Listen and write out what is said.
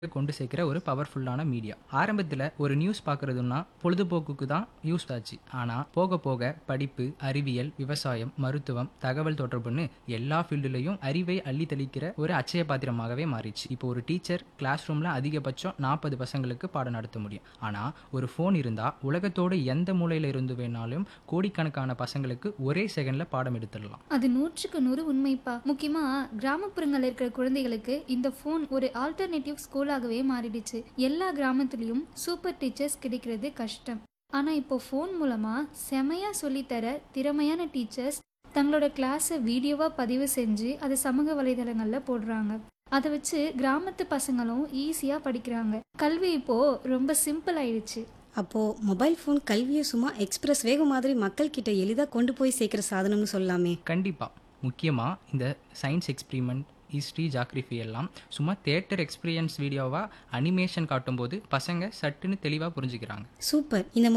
கொண்டு சேர்க்கிற ஒரு பவர்ஃபுல்லான மீடியா ஆரம்பத்தில் ஒரு நியூஸ் பார்க்குறதுன்னா பொழுதுபோக்குக்கு தான் யூஸ் ஆச்சு ஆனால் போக போக படிப்பு அறிவியல் விவசாயம் மருத்துவம் தகவல் தொடர்புன்னு எல்லா ஃபீல்டுலையும் அறிவை அள்ளி தெளிக்கிற ஒரு அச்சய பாத்திரமாகவே மாறிச்சு இப்போ ஒரு டீச்சர் கிளாஸ் ரூமில் அதிகபட்சம் நாற்பது பசங்களுக்கு பாடம் நடத்த முடியும் ஆனால் ஒரு ஃபோன் இருந்தால் உலகத்தோட எந்த மூலையில் இருந்து வேணாலும் கோடிக்கணக்கான பசங்களுக்கு ஒரே செகண்டில் பாடம் எடுத்துடலாம் அது நூற்றுக்கு நூறு உண்மைப்பா முக்கியமா கிராமப்புறங்கள்ல இருக்கிற குழந்தைகளுக்கு இந்த ஃபோன் ஒரு ஆல்டர்னேட்டிவ் ஸ்கூலாகவே மாறிடுச்சு எல்லா கிராமத்துலயும் சூப்பர் டீச்சர்ஸ் கிடைக்கிறது கஷ்டம் ஆனா இப்போ ஃபோன் மூலமா செமையா சொல்லித்தர திறமையான டீச்சர்ஸ் தங்களோட கிளாஸை வீடியோவா பதிவு செஞ்சு அதை சமூக வலைதளங்கள்ல போடுறாங்க அதை வச்சு கிராமத்து பசங்களும் ஈஸியா படிக்கிறாங்க கல்வி இப்போ ரொம்ப சிம்பிள் ஆயிடுச்சு அப்போ மொபைல் ஃபோன் கல்வியை சும்மா எக்ஸ்பிரஸ் வேகம் மாதிரி மக்கள் கிட்ட எளிதா கொண்டு போய் சேர்க்கிற சாதனம்னு சொல்லலாமே கண்டிப்பாக முக்கியமாக இந்த சயின்ஸ் எக்ஸ்பிரிமெண்ட் ஹிஸ்ட்ரி ஜாகிரஃபி எல்லாம் சும்மா தேட்டர் எக்ஸ்பீரியன்ஸ் வீடியோவாக அனிமேஷன் காட்டும்போது பசங்க சட்டுன்னு தெளிவாக புரிஞ்சுக்கிறாங்க சூப்பர் இந்த